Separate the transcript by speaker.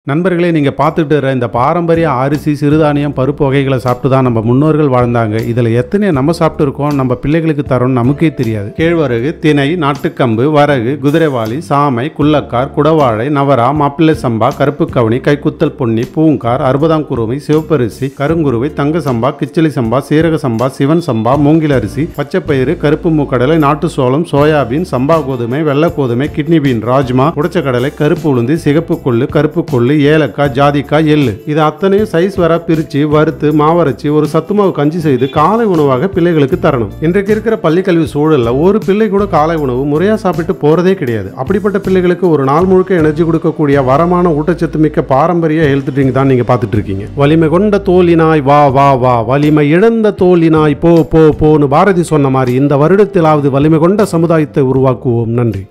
Speaker 1: நண்பர்களே நீங்கள் பார்த்துட்டு இருக்க இந்த பாரம்பரிய அரிசி சிறுதானியம் பருப்பு வகைகளை சாப்பிட்டு தான் நம்ம முன்னோர்கள் வாழ்ந்தாங்க இதில் எத்தனை நம்ம சாப்பிட்டு இருக்கோம் நம்ம பிள்ளைகளுக்கு தரோம்னு நமக்கே தெரியாது கேழ்வரகு திணை நாட்டுக்கம்பு வரகு குதிரைவாளி சாமை குள்ளக்கார் குடவாழை நவரா மாப்பிள்ளை சம்பா கருப்பு கவனி கைக்குத்தல் பொன்னி பூங்கார் அறுபதாம் குருவை சிவப்பரிசி கருங்குருவை தங்க சம்பா கிச்சிலி சம்பா சீரக சம்பா சிவன் சம்பா மூங்கில் அரிசி பச்சைப்பயிறு கருப்பு மூக்கடலை நாட்டு சோளம் சோயாபீன் சம்பா கோதுமை வெள்ளை கோதுமை கிட்னி பீன் ராஜ்மா உடைச்ச கடலை கருப்பு உளுந்து சிகப்பு கொள்ளு கருப்பு கொள்ளு ஏலக்காய் ஜாதிக்காய் எள்ளு இது அத்தனையும் சைஸ் வர பிரிச்சு வறுத்து மாவரைச்சு ஒரு சத்துமாவு கஞ்சி செய்து காலை உணவாக பிள்ளைகளுக்கு தரணும் இன்றைக்கு இருக்கிற பள்ளிக்கல்வி சூழல்ல ஒரு பிள்ளை கூட காலை உணவு முறையா சாப்பிட்டு போறதே கிடையாது அப்படிப்பட்ட பிள்ளைகளுக்கு ஒரு நாள் முழுக்க எனர்ஜி கொடுக்கக்கூடிய வரமான ஊட்டச்சத்து மிக்க பாரம்பரிய ஹெல்த் ட்ரிங்க் தான் நீங்க பார்த்துட்டு இருக்கீங்க வலிமை கொண்ட தோலினாய் வா வா வா வலிமை இழந்த தோலினாய் போ போ போன்னு பாரதி சொன்ன மாதிரி இந்த வருடத்திலாவது வலிமை கொண்ட சமுதாயத்தை உருவாக்குவோம் நன்றி